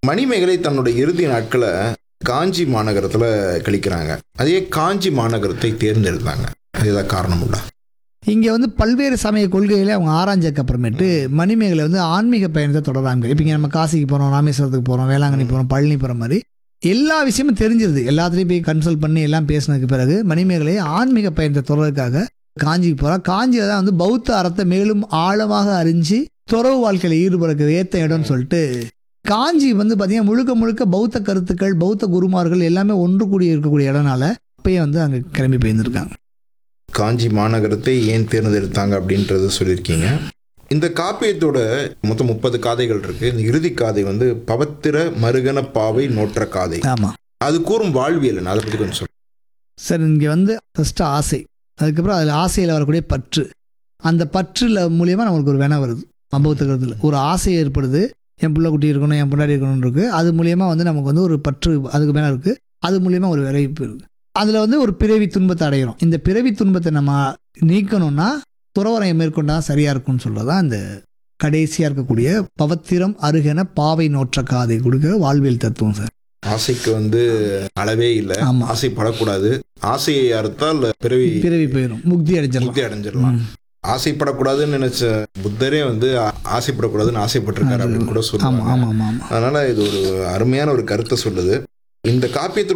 மணிமேகலை தன்னுடைய இறுதி நாட்களை காஞ்சி மாநகரத்தில் கழிக்கிறாங்க அதே காஞ்சி மாநகரத்தை தேர்ந்தெடுத்தாங்க அது ஏதாவது காரணம் உண்டா இங்கே வந்து பல்வேறு சமய கொள்கைகளை அவங்க ஆராய்ஞ்சதுக்கு அப்புறமேட்டு மணிமேகலை வந்து ஆன்மீக பயணத்தை தொடராங்க இப்போ இங்கே நம்ம காசிக்கு போகிறோம் ராமேஸ்வரத்துக்கு போகிறோம் வேளாங்கண்ணி போகிறோம் பழனி போகிற மாதிரி எல்லா விஷயமும் தெரிஞ்சிருது எல்லாத்துலேயும் போய் கன்சல்ட் பண்ணி எல்லாம் பேசினதுக்கு பிறகு மணிமேகலை ஆன்மீக பயணத்தை தொடர்றதுக்காக காஞ்சிக்கு போகிறா காஞ்சியில் தான் வந்து பௌத்த அறத்தை மேலும் ஆழமாக அறிஞ்சு துறவு வாழ்க்கையில் ஈடுபடுறது ஏற்ற இடம்னு சொல்லிட்டு காஞ்சி வந்து பார்த்தீங்கன்னா முழுக்க முழுக்க பௌத்த கருத்துக்கள் பௌத்த குருமார்கள் எல்லாமே ஒன்று கூடி இருக்கக்கூடிய இடம்னால அப்பயே வந்து அங்கே கிளம்பி போயிருந்திருக்காங்க காஞ்சி மாநகரத்தை ஏன் தேர்ந்தெடுத்தாங்க அப்படின்றத சொல்லியிருக்கீங்க இந்த காப்பியத்தோட மொத்தம் முப்பது காதைகள் இருக்கு இந்த இறுதி காதை வந்து பவத்திர மருகன பாவை நோற்ற காதை ஆமாம் அது கூறும் வாழ்வியல் என்ன? அதை பற்றி கொஞ்சம் சொல்லுங்க சார் இங்கே வந்து ஃபஸ்ட்டு ஆசை அதுக்கப்புறம் அதில் ஆசையில் வரக்கூடிய பற்று அந்த பற்றில் மூலியமாக நம்மளுக்கு ஒரு வினை வருது அம்பவத்துக்கிறதுல ஒரு ஆசை ஏற்படுது என் பிள்ளை குட்டி இருக்கணும் என் பின்னாடி இருக்கணும்னு இருக்குது அது மூலியமாக வந்து நமக்கு வந்து ஒரு பற்று அதுக்கு மேலே இருக்குது அது மூலியமாக ஒரு விரைவிப்பு இருக்குது அதில் வந்து ஒரு பிறவி துன்பத்தை அடைகிறோம் இந்த பிறவி துன்பத்தை நம்ம நீக்கணும்னா துறவரையை மேற்கொண்டா சரியாக இருக்கும்னு சொல்கிறது தான் இந்த கடைசியாக இருக்கக்கூடிய பவத்திரம் அருகென பாவை நோற்ற காதை கொடுக்குற வாழ்வியல் தத்துவம் சார் ஆசைக்கு வந்து அளவே இல்லை ஆமா. ஆசைப்படக்கூடாது ஆசையை அறுத்தால் பிறவி பிறவி போயிடும் முக்தி அடைஞ்சிடலாம் முக்தி அடைஞ்சிடலாம் ம். ஆசைப்படக்கூடாதுன்னு நினைச்ச புத்தரே வந்து ஆ- ஆசைப்படக்கூடாதுன்னு ஆசைப்பட்டிருக்காரு அப்படின்னு கூட ஆமாம் சொல்லுவாங்க ஆமாம் ஆமாம் ஆமாம் அதனால இது ஒரு அருமையான ஒரு கருத்தை சொல்லுது இந்த காப்பியத்தில்